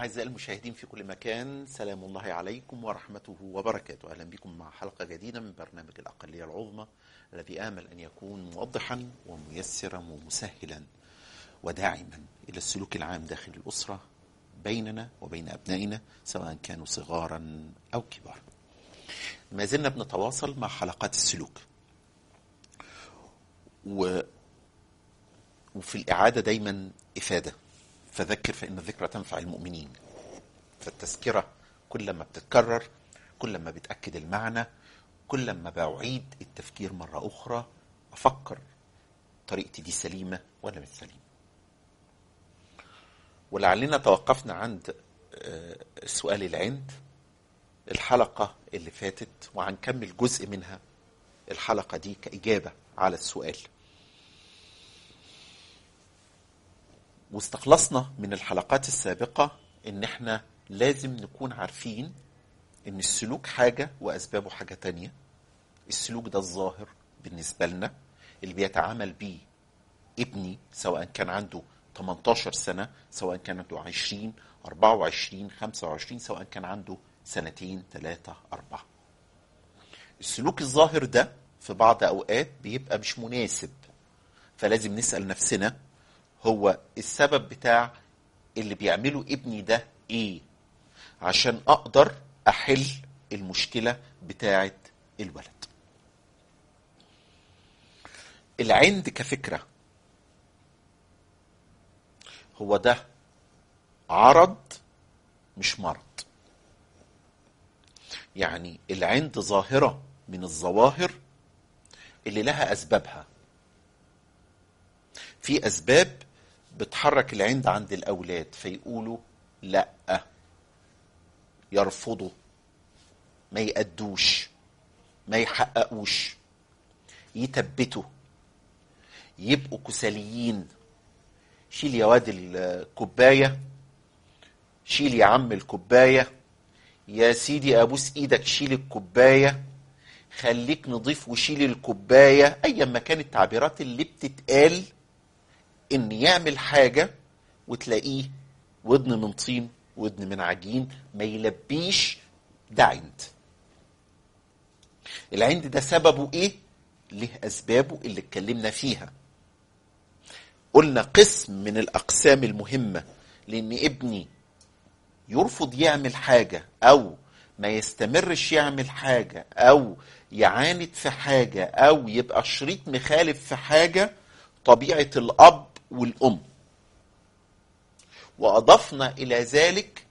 أعزائي المشاهدين في كل مكان سلام الله عليكم ورحمته وبركاته أهلا بكم مع حلقة جديدة من برنامج الأقلية العظمى الذي آمل أن يكون موضحا وميسرا ومسهلا وداعما إلى السلوك العام داخل الأسرة بيننا وبين أبنائنا سواء كانوا صغارا أو كبارا ما زلنا بنتواصل مع حلقات السلوك و وفي الإعادة دايما إفادة فذكر فإن الذكرى تنفع المؤمنين فالتذكرة كل ما بتتكرر كل ما بتأكد المعنى كل ما بعيد التفكير مرة أخرى أفكر طريقتي دي سليمة ولا مش سليمة ولعلنا توقفنا عند آه، سؤال العند الحلقة اللي فاتت وهنكمل جزء منها الحلقة دي كإجابة على السؤال واستخلصنا من الحلقات السابقة ان احنا لازم نكون عارفين ان السلوك حاجة واسبابه حاجة تانية السلوك ده الظاهر بالنسبة لنا اللي بيتعامل بيه ابني سواء كان عنده 18 سنة سواء كان عنده 20 24 25 سواء كان عنده سنتين ثلاثة أربعة السلوك الظاهر ده في بعض أوقات بيبقى مش مناسب فلازم نسأل نفسنا هو السبب بتاع اللي بيعمله ابني ده ايه عشان اقدر احل المشكلة بتاعة الولد العند كفكرة هو ده عرض مش مرض يعني العند ظاهرة من الظواهر اللي لها أسبابها في أسباب بتحرك العند عند الأولاد فيقولوا لأ يرفضوا ما يأدوش ما يحققوش يثبتوا يبقوا كساليين شيل يا واد الكوباية شيل يا عم الكوباية يا سيدي أبوس إيدك شيل الكوباية خليك نضيف وشيل الكوباية أيا ما كانت التعبيرات اللي بتتقال ان يعمل حاجة وتلاقيه ودن من طين ودن من عجين ما يلبيش ده عند العند ده سببه ايه له اسبابه اللي اتكلمنا فيها قلنا قسم من الاقسام المهمة لان ابني يرفض يعمل حاجة او ما يستمرش يعمل حاجة او يعاند في حاجة او يبقى شريط مخالف في حاجة طبيعة الاب والأم وأضفنا إلى ذلك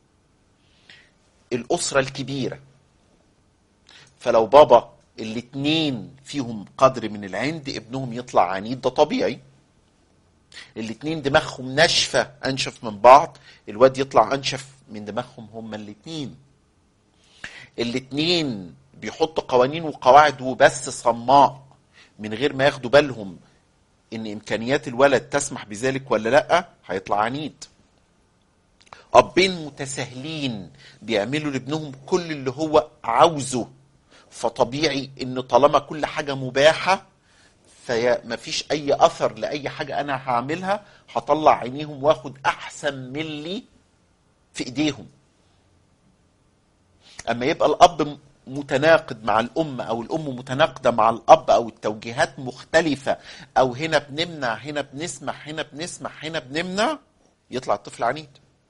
الأسرة الكبيرة فلو بابا الاتنين فيهم قدر من العند ابنهم يطلع عنيد ده طبيعي الاتنين دماغهم ناشفة أنشف من بعض الواد يطلع أنشف من دماغهم هما الاتنين الاتنين بيحطوا قوانين وقواعد وبس صماء من غير ما ياخدوا بالهم ان امكانيات الولد تسمح بذلك ولا لا هيطلع عنيد ابين متساهلين بيعملوا لابنهم كل اللي هو عاوزه فطبيعي ان طالما كل حاجه مباحه فمفيش اي اثر لاي حاجه انا هعملها هطلع عينيهم واخد احسن من اللي في ايديهم اما يبقى الاب متناقض مع الأم أو الأم متناقضة مع الأب أو التوجيهات مختلفة أو هنا بنمنع هنا بنسمح هنا بنسمح هنا بنمنع يطلع الطفل عنيد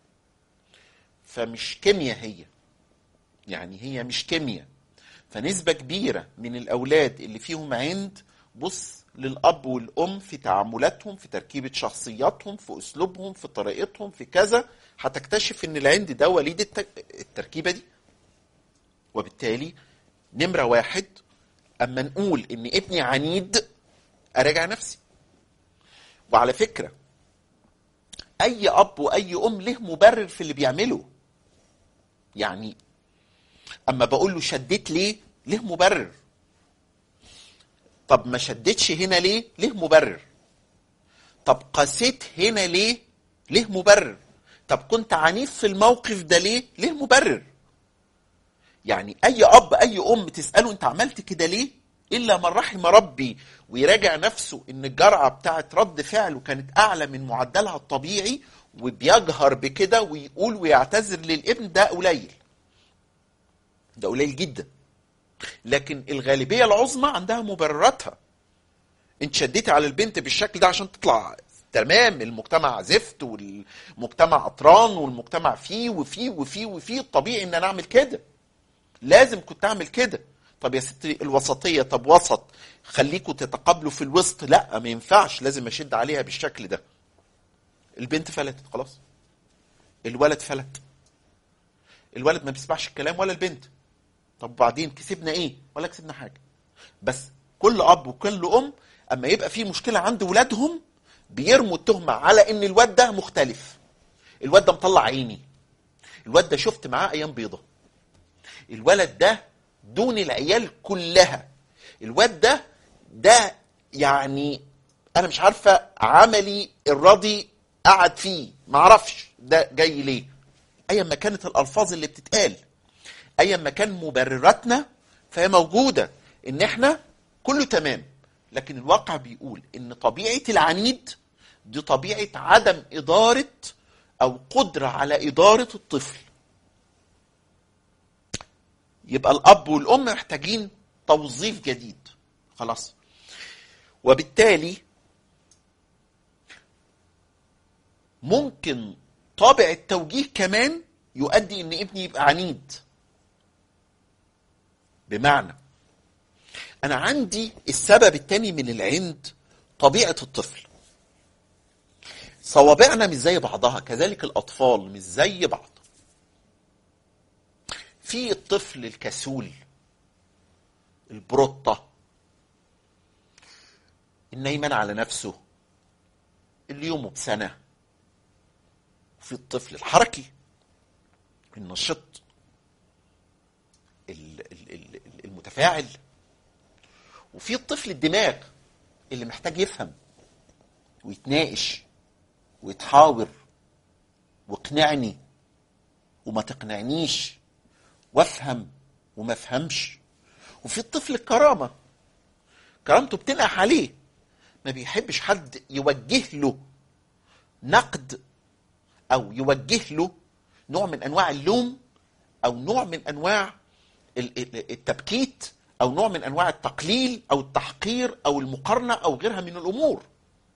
فمش كيمياء هي يعني هي مش كيمياء فنسبة كبيرة من الأولاد اللي فيهم عند بص للأب والأم في تعاملاتهم في تركيبة شخصياتهم في أسلوبهم في طريقتهم في كذا هتكتشف إن العند ده وليد التركيبة دي وبالتالي نمرة واحد أما نقول إن ابني عنيد أراجع نفسي وعلى فكرة أي أب وأي أم له مبرر في اللي بيعمله يعني أما بقول له شديت ليه له مبرر طب ما شدتش هنا ليه له مبرر طب قسيت هنا ليه له مبرر طب كنت عنيف في الموقف ده ليه له مبرر يعني اي اب اي ام تساله انت عملت كده ليه الا من رحم ربي ويراجع نفسه ان الجرعه بتاعت رد فعله كانت اعلى من معدلها الطبيعي وبيجهر بكده ويقول ويعتذر للابن ده قليل ده قليل جدا لكن الغالبيه العظمى عندها مبرراتها انت شديتي على البنت بالشكل ده عشان تطلع تمام المجتمع زفت والمجتمع قطران والمجتمع فيه وفيه وفيه وفيه الطبيعي ان انا اعمل كده لازم كنت اعمل كده طب يا ستي الوسطيه طب وسط خليكوا تتقابلوا في الوسط لا ما ينفعش لازم اشد عليها بالشكل ده البنت فلتت خلاص الولد فلت الولد ما بيسمعش الكلام ولا البنت طب وبعدين كسبنا ايه ولا كسبنا حاجه بس كل اب وكل ام اما يبقى في مشكله عند ولادهم بيرموا التهمه على ان الواد ده مختلف الواد ده مطلع عيني الواد ده شفت معاه ايام بيضه الولد ده دون العيال كلها الواد ده ده يعني انا مش عارفه عملي الراضي قعد فيه معرفش ده جاي ليه ايا ما كانت الالفاظ اللي بتتقال ايا ما كان مبرراتنا فهي موجوده ان احنا كله تمام لكن الواقع بيقول ان طبيعه العنيد دي طبيعه عدم اداره او قدره على اداره الطفل يبقى الاب والام محتاجين توظيف جديد خلاص وبالتالي ممكن طابع التوجيه كمان يؤدي ان ابني يبقى عنيد بمعنى انا عندي السبب الثاني من العند طبيعه الطفل صوابعنا مش زي بعضها كذلك الاطفال مش زي بعض في الطفل الكسول البروطة النايمان على نفسه اللي يومه بسنة في الطفل الحركي النشط المتفاعل وفي الطفل الدماغ اللي محتاج يفهم ويتناقش ويتحاور واقنعني وما تقنعنيش وافهم وما افهمش وفي الطفل الكرامة كرامته بتنقح عليه ما بيحبش حد يوجه له نقد او يوجه له نوع من انواع اللوم او نوع من انواع التبكيت او نوع من انواع التقليل او التحقير او المقارنه او غيرها من الامور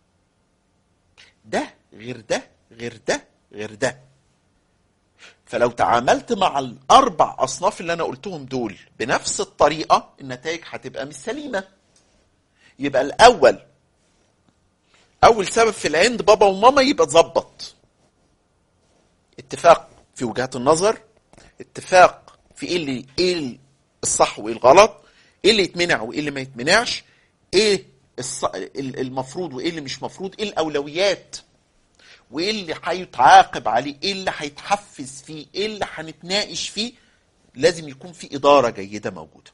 ده غير ده غير ده غير ده فلو تعاملت مع الاربع اصناف اللي انا قلتهم دول بنفس الطريقه النتائج هتبقى مش سليمه يبقى الاول اول سبب في العند بابا وماما يبقى تظبط اتفاق في وجهات النظر اتفاق في ايه اللي ايه الصح وايه الغلط ايه اللي يتمنع وايه اللي ما يتمنعش ايه المفروض وايه اللي مش مفروض ايه الاولويات وايه اللي هيتعاقب عليه ايه اللي هيتحفز فيه ايه اللي هنتناقش فيه لازم يكون في اداره جيده موجوده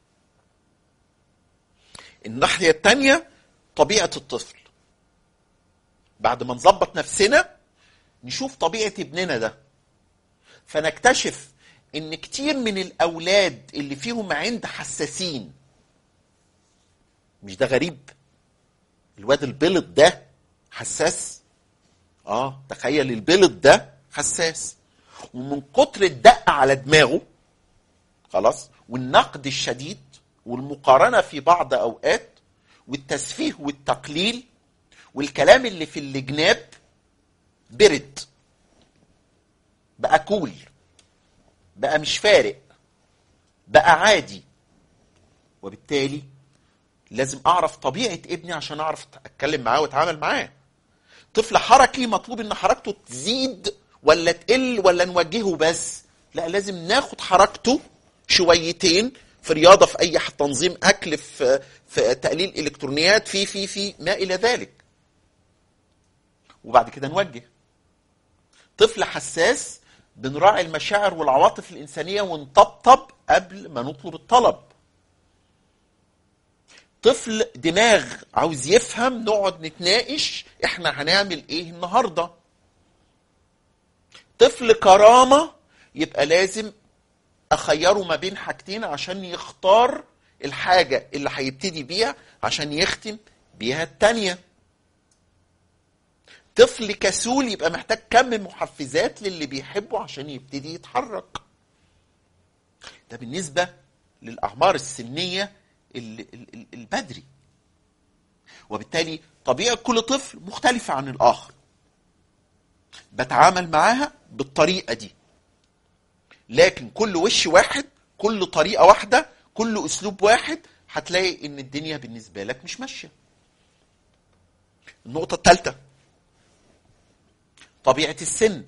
الناحيه الثانيه طبيعه الطفل بعد ما نظبط نفسنا نشوف طبيعه ابننا ده فنكتشف ان كتير من الاولاد اللي فيهم عند حساسين مش ده غريب الواد البلط ده حساس اه تخيل البلط ده حساس ومن كتر الدق على دماغه خلاص والنقد الشديد والمقارنه في بعض اوقات والتسفيه والتقليل والكلام اللي في الجناب برد بقى كول بقى مش فارق بقى عادي وبالتالي لازم اعرف طبيعه ابني عشان اعرف اتكلم معاه واتعامل معاه طفل حركي مطلوب ان حركته تزيد ولا تقل ولا نوجهه بس لا لازم ناخد حركته شويتين في رياضه في اي تنظيم اكل في في تقليل الكترونيات في في في ما الى ذلك وبعد كده نوجه طفل حساس بنراعي المشاعر والعواطف الانسانيه ونطبطب قبل ما نطلب الطلب طفل دماغ عاوز يفهم نقعد نتناقش احنا هنعمل ايه النهارده طفل كرامه يبقى لازم اخيره ما بين حاجتين عشان يختار الحاجه اللي هيبتدي بيها عشان يختم بيها التانيه طفل كسول يبقى محتاج كم محفزات للي بيحبه عشان يبتدي يتحرك ده بالنسبة للأعمار السنية ال- ال- ال- البدري وبالتالي طبيعة كل طفل مختلفة عن الآخر بتعامل معاها بالطريقة دي لكن كل وش واحد كل طريقة واحدة كل أسلوب واحد هتلاقي إن الدنيا بالنسبة لك مش ماشية النقطة الثالثة طبيعة السن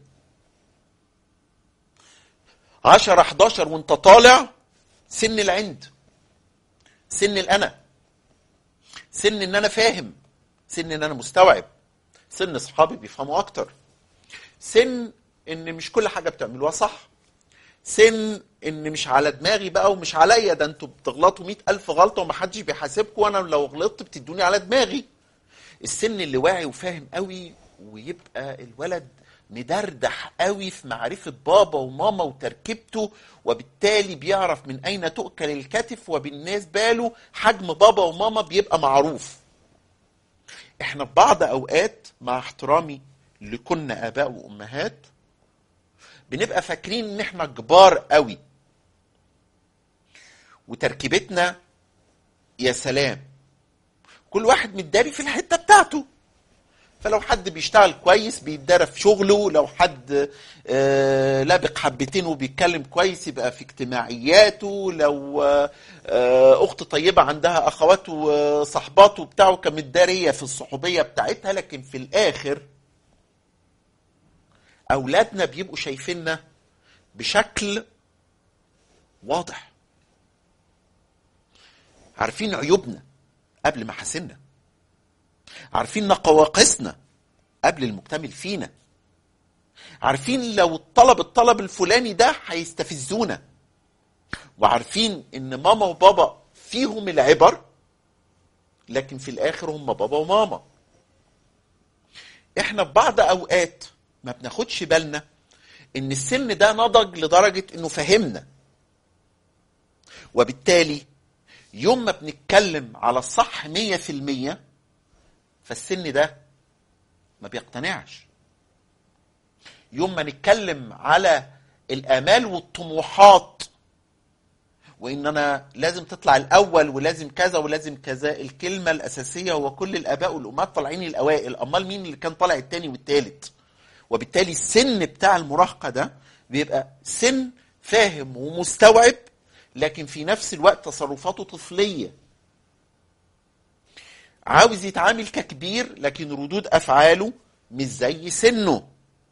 10 11 وانت طالع سن العند سن الانا سن ان انا فاهم سن ان انا مستوعب سن اصحابي بيفهموا اكتر سن ان مش كل حاجه بتعملوها صح سن ان مش على دماغي بقى ومش عليا ده انتوا بتغلطوا مئة الف غلطه ومحدش بيحاسبكم وانا لو غلطت بتدوني على دماغي السن اللي واعي وفاهم قوي ويبقى الولد مدردح قوي في معرفة بابا وماما وتركيبته وبالتالي بيعرف من أين تؤكل الكتف وبالنسبة له حجم بابا وماما بيبقى معروف احنا في بعض أوقات مع احترامي لكنا آباء وأمهات بنبقى فاكرين ان احنا كبار قوي وتركيبتنا يا سلام كل واحد متداري في الحته بتاعته فلو حد بيشتغل كويس بيتدرى في شغله لو حد آه، لابق حبتين وبيتكلم كويس يبقى في اجتماعياته لو آه، آه، اخت طيبه عندها اخوات وصحبات وبتاعه كمتداريه في الصحوبيه بتاعتها لكن في الاخر اولادنا بيبقوا شايفيننا بشكل واضح عارفين عيوبنا قبل محاسننا عارفين نقواقصنا قبل المكتمل فينا عارفين لو طلب الطلب الفلاني ده هيستفزونا وعارفين ان ماما وبابا فيهم العبر لكن في الاخر هم بابا وماما احنا في بعض اوقات ما بناخدش بالنا ان السن ده نضج لدرجة انه فهمنا وبالتالي يوم ما بنتكلم على الصح مية في المية فالسن ده ما بيقتنعش يوم ما نتكلم على الامال والطموحات وان انا لازم تطلع الاول ولازم كذا ولازم كذا الكلمه الاساسيه هو كل الاباء والامهات طالعين الاوائل امال مين اللي كان طالع التاني والتالت وبالتالي السن بتاع المراهقه ده بيبقى سن فاهم ومستوعب لكن في نفس الوقت تصرفاته طفليه عاوز يتعامل ككبير لكن ردود افعاله مش زي سنه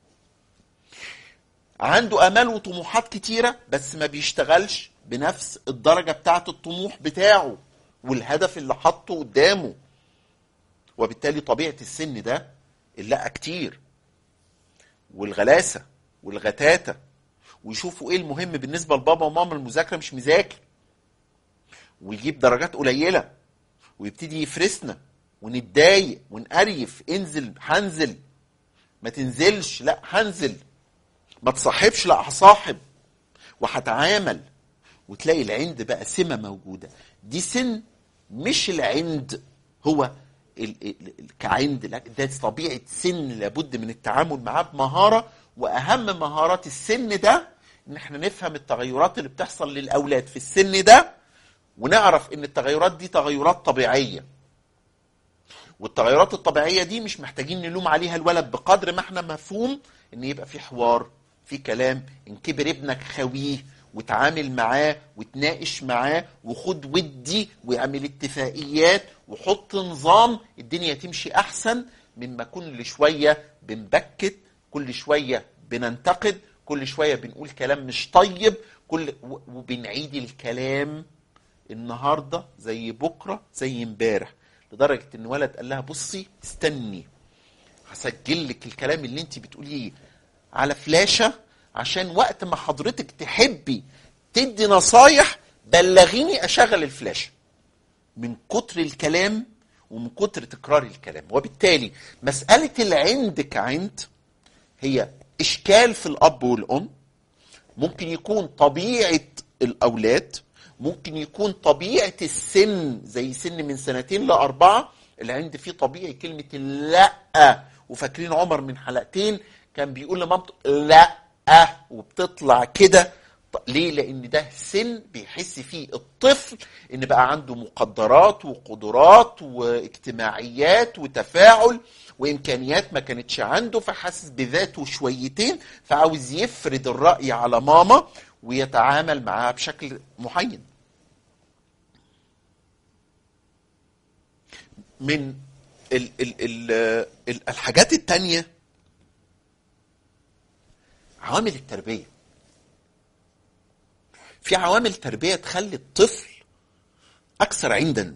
عنده امال وطموحات كتيره بس ما بيشتغلش بنفس الدرجه بتاعه الطموح بتاعه والهدف اللي حاطه قدامه وبالتالي طبيعه السن ده اللقى كتير والغلاسه والغتاتة ويشوفوا ايه المهم بالنسبه لبابا وماما المذاكره مش مذاكر ويجيب درجات قليله ويبتدي يفرسنا ونتضايق ونقريف انزل هنزل ما تنزلش لا هنزل ما تصاحبش لا هصاحب وهتعامل وتلاقي العند بقى سمه موجوده دي سن مش العند هو ال ال ال كعند لا ده طبيعه سن لابد من التعامل معاه بمهاره واهم مهارات السن ده ان احنا نفهم التغيرات اللي بتحصل للاولاد في السن ده ونعرف ان التغيرات دي تغيرات طبيعيه والتغيرات الطبيعيه دي مش محتاجين نلوم عليها الولد بقدر ما احنا مفهوم ان يبقى في حوار في كلام ان كبر ابنك خويه وتعامل معاه وتناقش معاه وخد ودي واعمل اتفاقيات وحط نظام الدنيا تمشي احسن مما كل شويه بنبكت كل شويه بننتقد كل شويه بنقول كلام مش طيب كل وبنعيد الكلام النهارده زي بكره زي امبارح لدرجه ان ولد قال لها بصي استني هسجل لك الكلام اللي انت بتقوليه على فلاشه عشان وقت ما حضرتك تحبي تدي نصايح بلغيني اشغل الفلاشه من كتر الكلام ومن كتر تكرار الكلام وبالتالي مساله العند كعند هي اشكال في الاب والام ممكن يكون طبيعه الاولاد ممكن يكون طبيعه السن زي سن من سنتين لاربعه العند فيه طبيعي كلمه لا وفاكرين عمر من حلقتين كان بيقول لمامته لا وبتطلع كده ط- ليه لان ده سن بيحس فيه الطفل ان بقى عنده مقدرات وقدرات واجتماعيات وتفاعل وامكانيات ما كانتش عنده فحاسس بذاته شويتين فعاوز يفرض الراي على ماما ويتعامل معاها بشكل معين من ال ال ال ال الحاجات التانية عوامل التربية في عوامل تربية تخلي الطفل أكثر عندا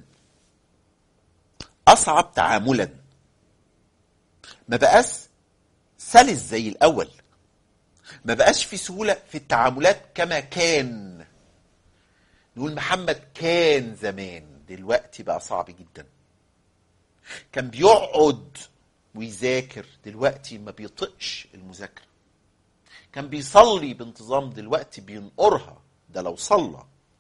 أصعب تعاملا ما بقاش سلس زي الأول ما بقاش في سهولة في التعاملات كما كان نقول محمد كان زمان دلوقتي بقى صعب جدا كان بيقعد ويذاكر دلوقتي ما بيطقش المذاكرة كان بيصلي بانتظام دلوقتي بينقرها ده لو صلى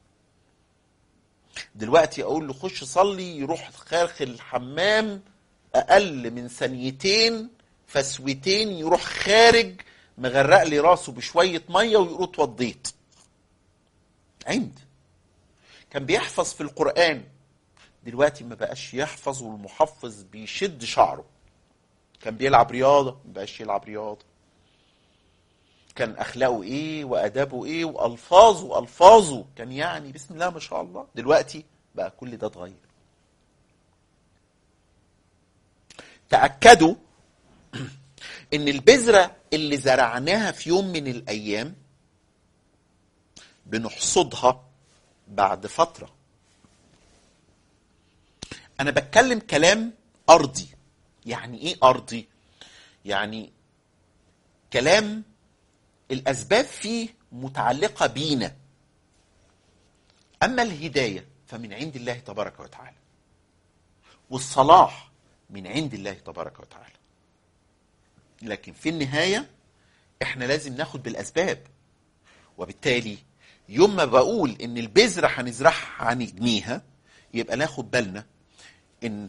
دلوقتي اقول له خش صلي يروح خارخ الحمام اقل من ثانيتين فسوتين يروح خارج مغرق لي راسه بشويه ميه ويقول اتوضيت عند كان بيحفظ في القران دلوقتي ما بقاش يحفظ والمحفظ بيشد شعره كان بيلعب رياضه ما بقاش يلعب رياضه كان اخلاقه ايه وادابه ايه والفاظه الفاظه كان يعني بسم الله ما شاء الله دلوقتي بقى كل ده اتغير تاكدوا ان البذره اللي زرعناها في يوم من الايام بنحصدها بعد فتره انا بتكلم كلام ارضي يعني ايه ارضي يعني كلام الاسباب فيه متعلقه بينا اما الهدايه فمن عند الله تبارك وتعالى والصلاح من عند الله تبارك وتعالى لكن في النهايه احنا لازم ناخد بالاسباب وبالتالي يوم ما بقول ان البذره هنزرعها هنجنيها يبقى ناخد بالنا ان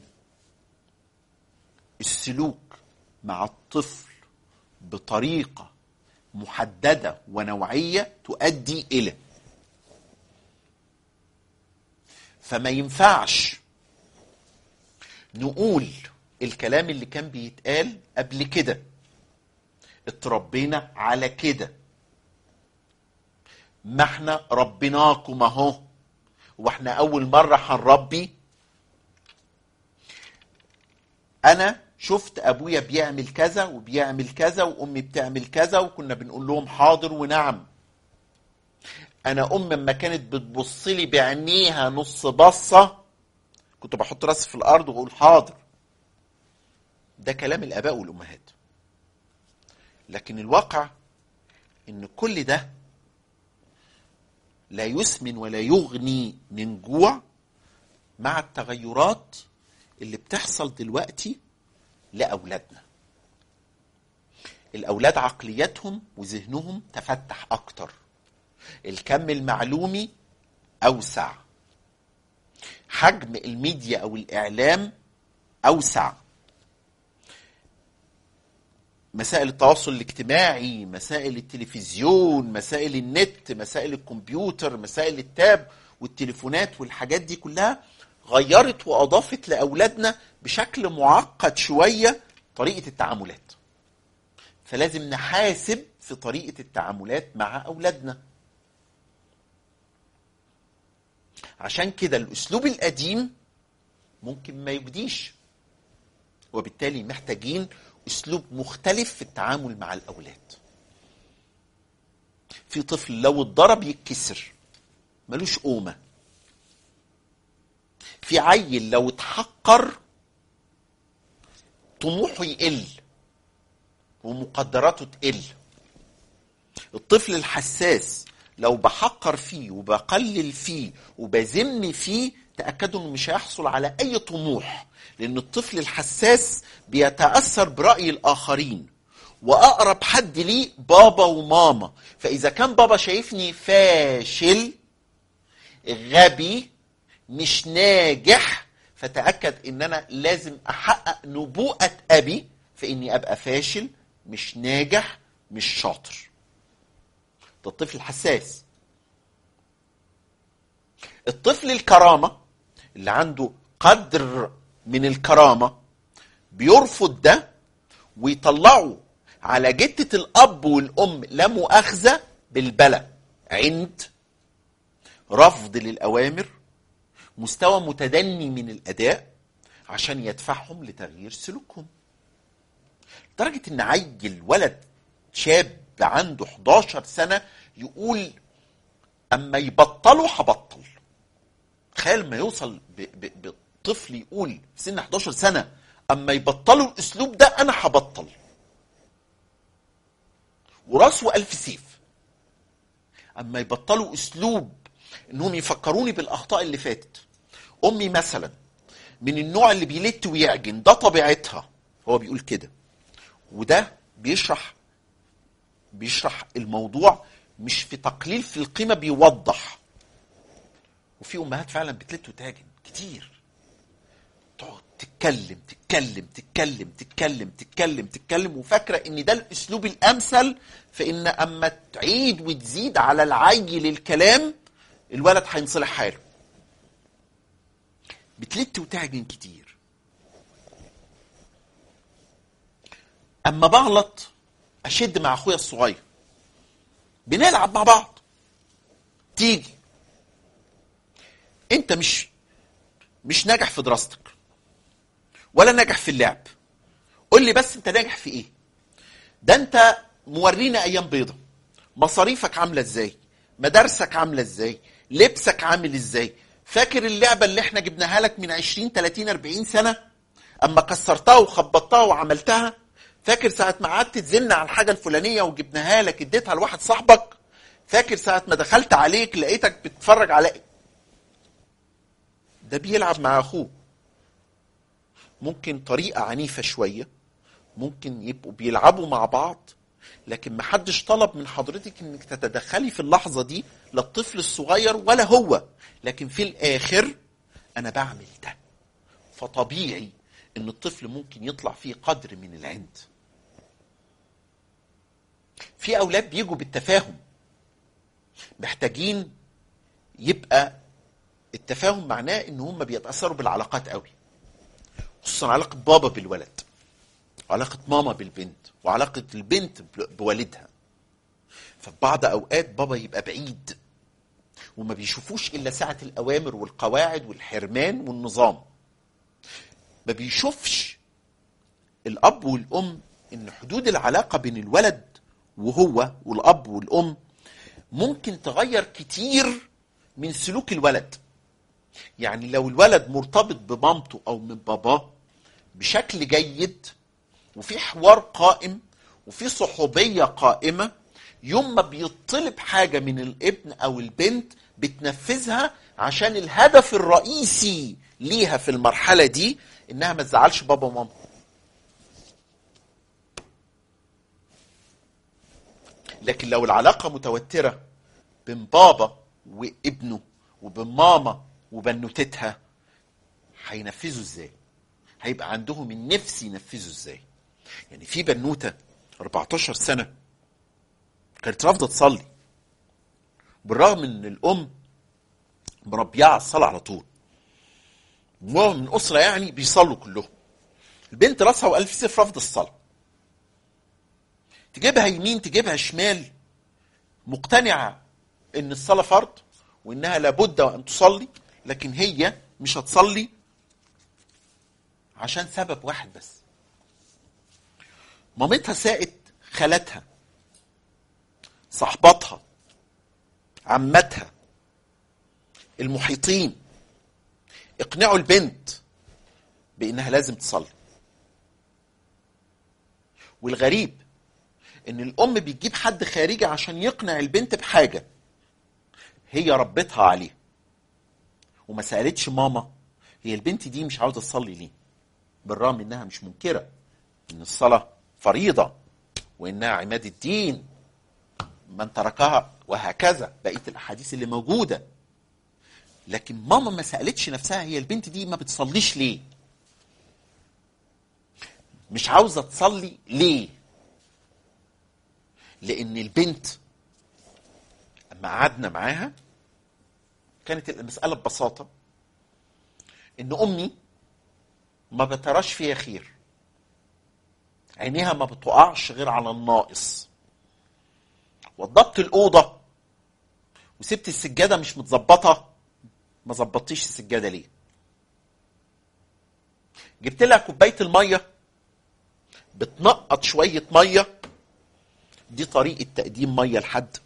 السلوك مع الطفل بطريقه محدده ونوعيه تؤدي الى فما ينفعش نقول الكلام اللي كان بيتقال قبل كده اتربينا على كده ما احنا ربيناكم اهو واحنا اول مره هنربي انا شفت ابويا بيعمل كذا وبيعمل كذا وامي بتعمل كذا وكنا بنقول لهم حاضر ونعم انا ام لما كانت بتبص لي بعينيها نص بصه كنت بحط راسي في الارض واقول حاضر ده كلام الاباء والامهات لكن الواقع ان كل ده لا يسمن ولا يغني من جوع مع التغيرات اللي بتحصل دلوقتي لاولادنا الاولاد عقليتهم وذهنهم تفتح اكتر الكم المعلومي اوسع حجم الميديا او الاعلام اوسع مسائل التواصل الاجتماعي مسائل التلفزيون مسائل النت مسائل الكمبيوتر مسائل التاب والتليفونات والحاجات دي كلها غيرت واضافت لاولادنا بشكل معقد شويه طريقه التعاملات فلازم نحاسب في طريقه التعاملات مع اولادنا عشان كده الاسلوب القديم ممكن ما يجديش وبالتالي محتاجين اسلوب مختلف في التعامل مع الاولاد في طفل لو اتضرب يتكسر ملوش قومه في عيل لو اتحقر طموحه يقل ومقدراته تقل الطفل الحساس لو بحقر فيه وبقلل فيه وبذم فيه تأكدوا انه مش هيحصل على اي طموح لان الطفل الحساس بيتأثر برأي الاخرين واقرب حد ليه بابا وماما فاذا كان بابا شايفني فاشل غبي مش ناجح فتأكد ان انا لازم احقق نبوءة ابي في اني ابقى فاشل مش ناجح مش شاطر ده الطفل الحساس الطفل الكرامة اللي عنده قدر من الكرامة بيرفض ده ويطلعه على جتة الأب والأم لا مؤاخذة بالبلى عند رفض للأوامر مستوى متدني من الأداء عشان يدفعهم لتغيير سلوكهم لدرجة إن عيل ولد شاب عنده 11 سنة يقول أما يبطلوا هبطل تخيل ما يوصل ب- ب- بطفل يقول في سن 11 سنة أما يبطلوا الأسلوب ده أنا هبطل وراسه ألف سيف أما يبطلوا أسلوب إنهم يفكروني بالأخطاء اللي فاتت أمي مثلا من النوع اللي بيلت ويعجن ده طبيعتها هو بيقول كده وده بيشرح بيشرح الموضوع مش في تقليل في القيمة بيوضح وفي أمهات فعلا بتلت وتعجن كتير تقعد تتكلم تتكلم تتكلم تتكلم تتكلم تتكلم وفاكرة ان ده الاسلوب الامثل في ان اما تعيد وتزيد على العيل الكلام الولد هينصلح حاله بتلت وتعجن كتير اما بغلط اشد مع اخويا الصغير بنلعب مع بعض تيجي انت مش مش ناجح في دراستك ولا ناجح في اللعب قول لي بس انت ناجح في ايه ده انت مورينا ايام بيضة مصاريفك عامله ازاي مدارسك عامله ازاي لبسك عامل ازاي فاكر اللعبه اللي احنا جبناها لك من 20 30 40 سنه اما كسرتها وخبطتها وعملتها فاكر ساعه ما قعدت تزن على الحاجه الفلانيه وجبناها لك اديتها لواحد صاحبك فاكر ساعه ما دخلت عليك لقيتك بتتفرج على ده بيلعب مع اخوه ممكن طريقه عنيفه شويه ممكن يبقوا بيلعبوا مع بعض لكن محدش طلب من حضرتك انك تتدخلي في اللحظه دي لا الطفل الصغير ولا هو لكن في الاخر انا بعمل ده فطبيعي ان الطفل ممكن يطلع فيه قدر من العند في اولاد بيجوا بالتفاهم محتاجين يبقى التفاهم معناه ان هم بيتاثروا بالعلاقات قوي خصوصا علاقه بابا بالولد وعلاقه ماما بالبنت وعلاقه البنت بوالدها ففي بعض اوقات بابا يبقى بعيد وما بيشوفوش الا ساعه الاوامر والقواعد والحرمان والنظام ما بيشوفش الاب والام ان حدود العلاقه بين الولد وهو والاب والام ممكن تغير كتير من سلوك الولد يعني لو الولد مرتبط بمامته او من باباه بشكل جيد وفي حوار قائم وفي صحوبيه قائمه يوم ما بيطلب حاجه من الابن او البنت بتنفذها عشان الهدف الرئيسي ليها في المرحله دي انها ما تزعلش بابا وماما لكن لو العلاقه متوتره بين بابا وابنه وبين ماما وبنوتتها هينفذوا ازاي هيبقى عندهم النفس ينفذوا ازاي يعني في بنوته 14 سنه كانت رافضه تصلي بالرغم ان الام مربياها على الصلاه على طول وهو من اسره يعني بيصلوا كلهم البنت راسها والف سيف رافضه الصلاه تجيبها يمين تجيبها شمال مقتنعه ان الصلاه فرض وانها لابد ان تصلي لكن هي مش هتصلي عشان سبب واحد بس مامتها ساقت خالتها صاحباتها عمتها المحيطين اقنعوا البنت بانها لازم تصلي والغريب ان الام بتجيب حد خارجي عشان يقنع البنت بحاجه هي ربتها عليه وما سالتش ماما هي البنت دي مش عاوزه تصلي ليه بالرغم انها مش منكره ان الصلاه فريضه وانها عماد الدين من تركها وهكذا بقيه الاحاديث اللي موجوده لكن ماما ما سالتش نفسها هي البنت دي ما بتصليش ليه مش عاوزه تصلي ليه لان البنت اما قعدنا معاها كانت المساله ببساطه ان امي ما بتراش فيها خير عينيها ما بتقعش غير على الناقص وضبط الاوضه وسبت السجاده مش متظبطه ما ظبطتيش السجاده ليه جبت لها كوبايه الميه بتنقط شويه ميه دي طريقه تقديم ميه لحد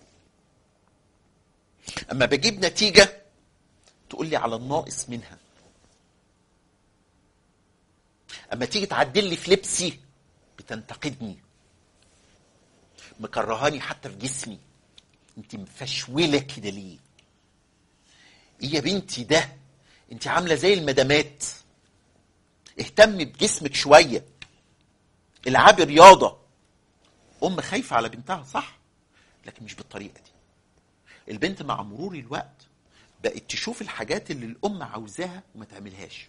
اما بجيب نتيجه تقول لي على الناقص منها اما تيجي تعدل لي في لبسي بتنتقدني مكرهاني حتى في جسمي انت مفشوله كده ليه ايه يا بنتي ده انت عامله زي المدامات اهتمي بجسمك شويه العبي رياضه ام خايفه على بنتها صح لكن مش بالطريقه دي البنت مع مرور الوقت بقت تشوف الحاجات اللي الام عاوزاها وما تعملهاش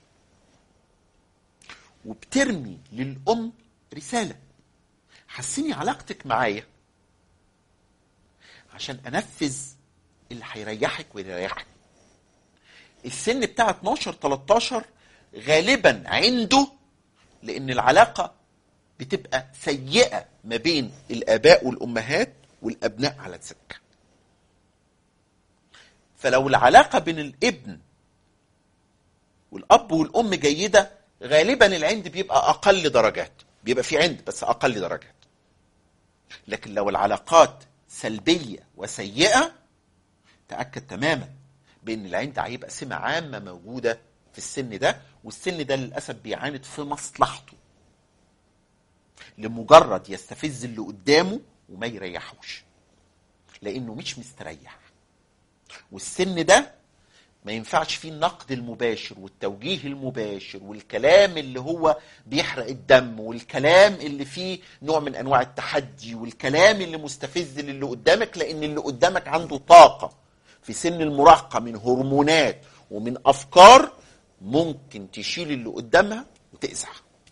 وبترمي للام رساله حسني علاقتك معايا عشان انفذ اللي هيريحك ويريحك السن بتاع 12 13 غالبا عنده لان العلاقه بتبقى سيئه ما بين الاباء والامهات والابناء على السكه فلو العلاقه بين الابن والاب والام جيده غالبا العند بيبقى اقل درجات بيبقى في عند بس اقل درجات لكن لو العلاقات سلبيه وسيئه تاكد تماما بان العند هيبقى سمه عامه موجوده في السن ده والسن ده للاسف بيعاند في مصلحته لمجرد يستفز اللي قدامه وما يريحوش لانه مش مستريح والسن ده ما ينفعش فيه النقد المباشر والتوجيه المباشر والكلام اللي هو بيحرق الدم والكلام اللي فيه نوع من انواع التحدي والكلام اللي مستفز للي قدامك لان اللي قدامك عنده طاقه في سن المراهقه من هرمونات ومن افكار ممكن تشيل اللي قدامها وتأزح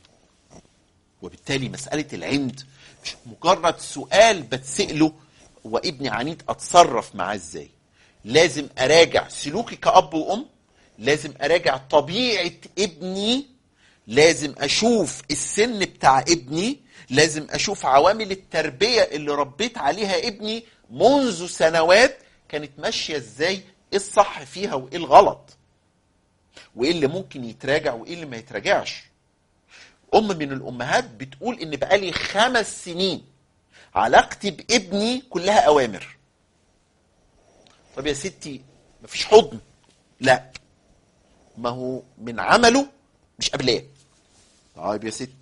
وبالتالي مسألة العند مش مجرد سؤال بتسأله هو ابني عنيد أتصرف معاه إزاي لازم أراجع سلوكي كأب وأم لازم أراجع طبيعة ابني لازم أشوف السن بتاع ابني لازم أشوف عوامل التربية اللي ربيت عليها ابني منذ سنوات كانت ماشية إزاي إيه الصح فيها وإيه الغلط وايه اللي ممكن يتراجع وايه اللي ما يتراجعش ام من الامهات بتقول ان بقالي خمس سنين علاقتي بابني كلها اوامر طب يا ستي مفيش حضن لا ما هو من عمله مش قابلاه طيب يا ستي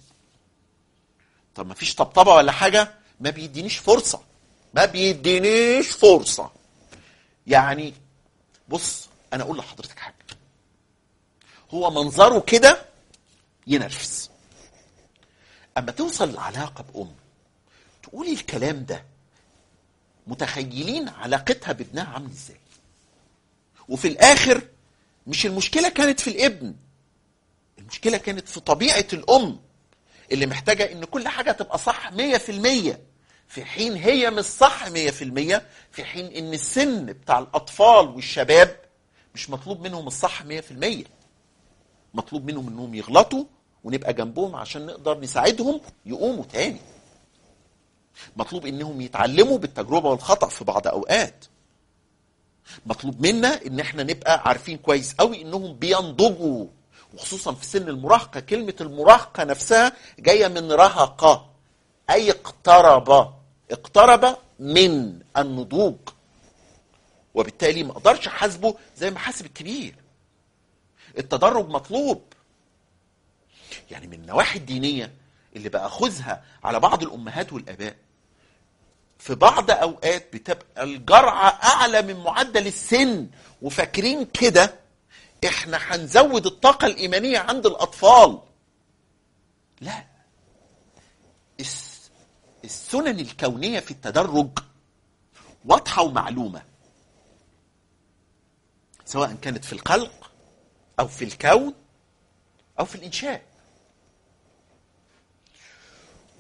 طب مفيش طبطبه ولا حاجه ما بيدينيش فرصه ما بيدينيش فرصه يعني بص انا اقول لحضرتك حاجه هو منظره كده ينرفز اما توصل العلاقه بام تقولي الكلام ده متخيلين علاقتها بابنها عامل ازاي وفي الاخر مش المشكله كانت في الابن المشكله كانت في طبيعه الام اللي محتاجه ان كل حاجه تبقى صح 100% في حين هي مش صح 100% في حين ان السن بتاع الاطفال والشباب مش مطلوب منهم الصح 100% مطلوب منهم انهم يغلطوا ونبقى جنبهم عشان نقدر نساعدهم يقوموا تاني مطلوب انهم يتعلموا بالتجربه والخطا في بعض اوقات مطلوب منا ان احنا نبقى عارفين كويس قوي انهم بينضجوا وخصوصا في سن المراهقه كلمه المراهقه نفسها جايه من رهقه اي اقترب اقترب من النضوج وبالتالي ما اقدرش احاسبه زي ما حاسب الكبير التدرج مطلوب يعني من النواحي الدينيه اللي باخذها على بعض الامهات والاباء في بعض اوقات بتبقى الجرعه اعلى من معدل السن وفاكرين كده احنا هنزود الطاقه الايمانيه عند الاطفال لا الس- السنن الكونيه في التدرج واضحه ومعلومه سواء كانت في الخلق او في الكون او في الانشاء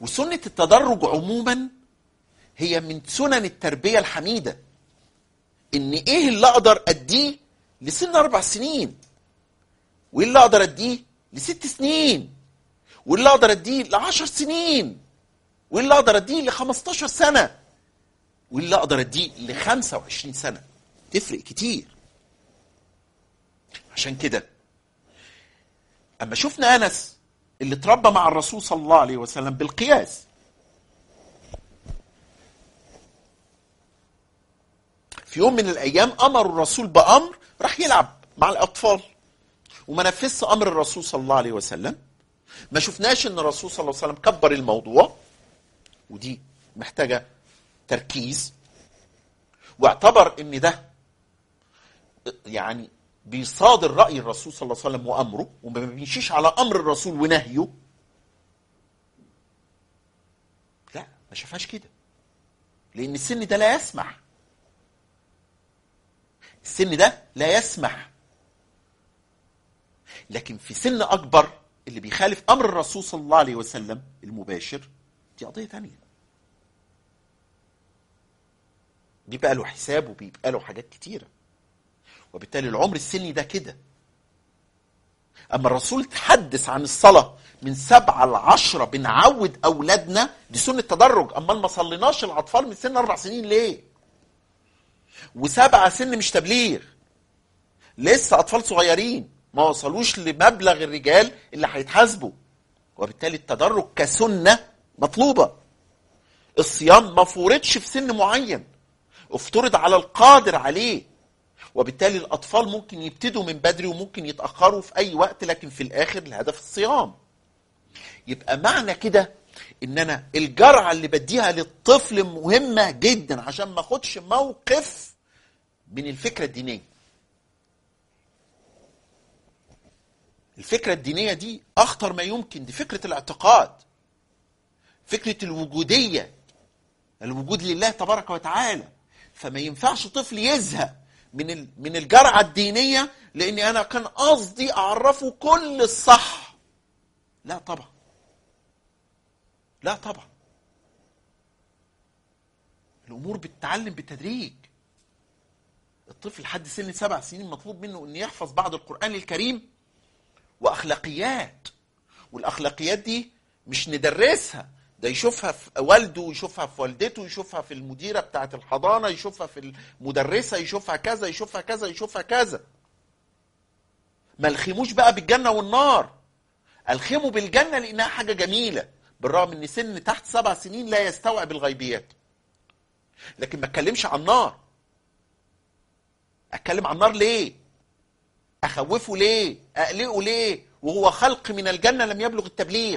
وسنة التدرج عموما هي من سنن التربية الحميدة ان ايه اللي اقدر اديه لسن اربع سنين وايه اللي اقدر اديه لست سنين وايه اللي اقدر اديه لعشر سنين وايه اللي اقدر اديه ل 15 سنه وايه اللي اقدر اديه ل 25 سنه تفرق كتير عشان كده اما شفنا انس اللي اتربى مع الرسول صلى الله عليه وسلم بالقياس في يوم من الايام امر الرسول بامر راح يلعب مع الاطفال وما نفذش امر الرسول صلى الله عليه وسلم ما شفناش ان الرسول صلى الله عليه وسلم كبر الموضوع ودي محتاجه تركيز واعتبر ان ده يعني بيصادر راي الرسول صلى الله عليه وسلم وامره وما بيمشيش على امر الرسول ونهيه لا ما شافهاش كده لان السن ده لا يسمح السن ده لا يسمح لكن في سن اكبر اللي بيخالف امر الرسول صلى الله عليه وسلم المباشر دي قضيه تانية بيبقى له حساب وبيبقى له حاجات كتيره وبالتالي العمر السني ده كده اما الرسول تحدث عن الصلاه من سبعة لعشرة بنعود اولادنا دي سنه تدرج امال ما صليناش الاطفال من سن اربع سنين ليه وسبعة سن مش تبليغ لسه اطفال صغيرين ما وصلوش لمبلغ الرجال اللي هيتحاسبوا وبالتالي التدرج كسنه مطلوبه الصيام ما فورضش في سن معين افترض على القادر عليه وبالتالي الاطفال ممكن يبتدوا من بدري وممكن يتاخروا في اي وقت لكن في الاخر الهدف الصيام يبقى معنى كده ان انا الجرعه اللي بديها للطفل مهمه جدا عشان ما اخدش موقف من الفكره الدينيه الفكره الدينيه دي اخطر ما يمكن دي فكره الاعتقاد فكره الوجوديه الوجود لله تبارك وتعالى فما ينفعش طفل يزهق من من الجرعه الدينيه لاني انا كان قصدي اعرفه كل الصح لا طبعا لا طبعا الامور بتتعلم بالتدريج الطفل لحد سن سبع سنين مطلوب منه ان يحفظ بعض القران الكريم واخلاقيات والاخلاقيات دي مش ندرسها ده يشوفها في والده يشوفها في والدته يشوفها في المديره بتاعه الحضانه يشوفها في المدرسه يشوفها كذا يشوفها كذا يشوفها كذا ما الخموش بقى بالجنه والنار الخموا بالجنه لانها حاجه جميله بالرغم ان سن تحت سبع سنين لا يستوعب الغيبيات لكن ما اتكلمش عن النار اتكلم عن النار ليه اخوفه ليه اقلقه ليه وهو خلق من الجنه لم يبلغ التبليغ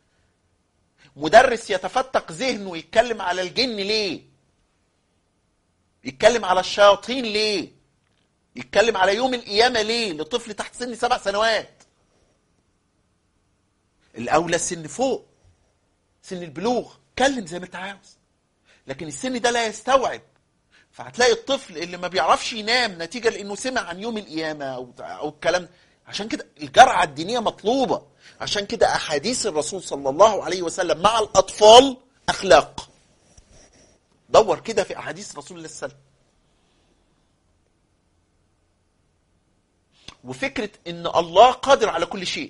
مدرس يتفتق ذهنه يتكلم على الجن ليه يتكلم على الشياطين ليه يتكلم على يوم القيامه ليه لطفل تحت سن سبع سنوات الاولى السن فوق سن البلوغ كلم زي ما انت عاوز لكن السن ده لا يستوعب فهتلاقي الطفل اللي ما بيعرفش ينام نتيجه لانه سمع عن يوم القيامه او او الكلام عشان كده الجرعه الدينيه مطلوبه عشان كده احاديث الرسول صلى الله عليه وسلم مع الاطفال اخلاق دور كده في احاديث رسول الله صلى الله عليه وسلم وفكره ان الله قادر على كل شيء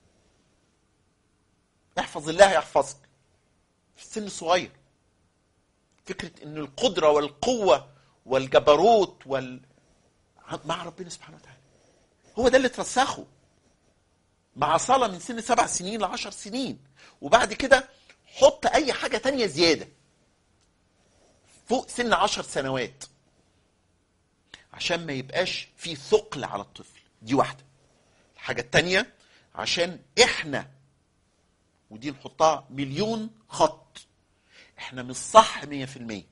احفظ الله يحفظك في السن الصغير فكره ان القدره والقوه والجبروت وال مع ربنا سبحانه وتعالى هو ده اللي ترسخه مع صلاة من سن سبع سنين لعشر سنين وبعد كده حط أي حاجة تانية زيادة فوق سن عشر سنوات عشان ما يبقاش في ثقل على الطفل دي واحدة الحاجة التانية عشان احنا ودي نحطها مليون خط احنا مش صح مية في المية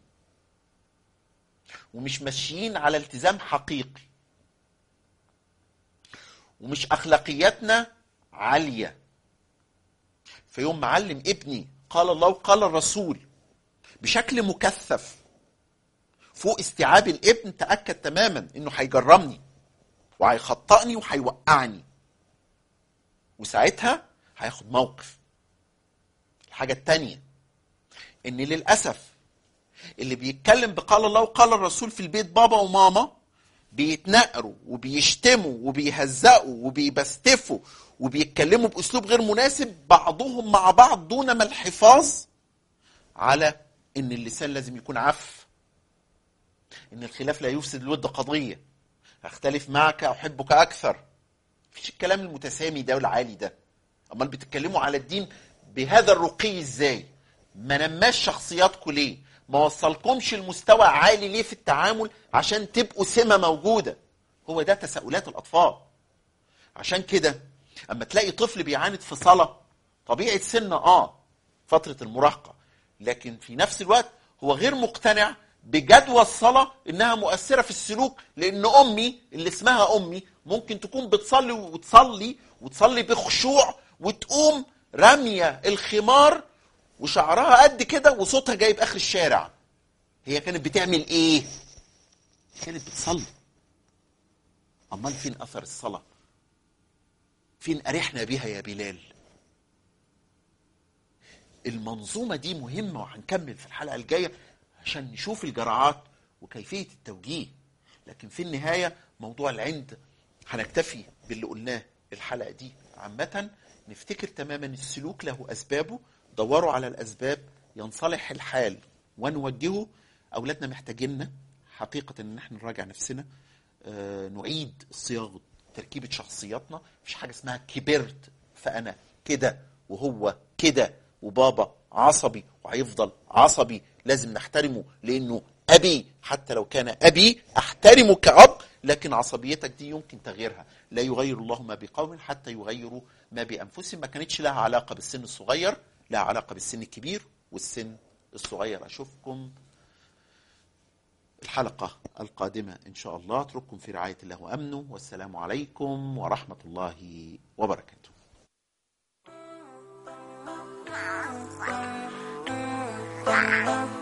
ومش ماشيين على التزام حقيقي ومش اخلاقياتنا عاليه فيوم معلم ابني قال الله وقال الرسول بشكل مكثف فوق استيعاب الابن تاكد تماما انه هيجرمني وهيخطئني وهيوقعني وساعتها هياخد موقف الحاجه التانيه ان للاسف اللي بيتكلم بقال الله وقال الرسول في البيت بابا وماما بيتنقروا وبيشتموا وبيهزقوا وبيبستفوا وبيتكلموا باسلوب غير مناسب بعضهم مع بعض دون ما الحفاظ على ان اللسان لازم يكون عف ان الخلاف لا يفسد الود قضيه اختلف معك احبك اكثر مفيش الكلام المتسامي ده والعالي ده امال بتتكلموا على الدين بهذا الرقي ازاي ما نماش شخصياتكم ليه ما وصلكمش المستوى عالي ليه في التعامل عشان تبقوا سمة موجودة هو ده تساؤلات الأطفال عشان كده أما تلاقي طفل بيعاند في صلاة طبيعة سن آه فترة المراهقة لكن في نفس الوقت هو غير مقتنع بجدوى الصلاة إنها مؤثرة في السلوك لأن أمي اللي اسمها أمي ممكن تكون بتصلي وتصلي وتصلي بخشوع وتقوم رامية الخمار وشعرها قد كده وصوتها جايب اخر الشارع هي كانت بتعمل ايه كانت بتصلي امال فين اثر الصلاه فين ارحنا بها يا بلال المنظومه دي مهمه وهنكمل في الحلقه الجايه عشان نشوف الجرعات وكيفيه التوجيه لكن في النهايه موضوع العند هنكتفي باللي قلناه الحلقه دي عامه نفتكر تماما السلوك له اسبابه دوروا على الاسباب ينصلح الحال ونوجهه اولادنا محتاجيننا حقيقه ان احنا نراجع نفسنا آه، نعيد صياغه تركيبه شخصياتنا مفيش حاجه اسمها كبرت فانا كده وهو كده وبابا عصبي وهيفضل عصبي لازم نحترمه لانه ابي حتى لو كان ابي احترمه كاب لكن عصبيتك دي يمكن تغييرها لا يغير الله ما بقوم حتى يغيروا ما بانفسهم ما كانتش لها علاقه بالسن الصغير لها علاقه بالسن الكبير والسن الصغير اشوفكم الحلقة القادمة إن شاء الله أترككم في رعاية الله وأمنه والسلام عليكم ورحمة الله وبركاته Wow.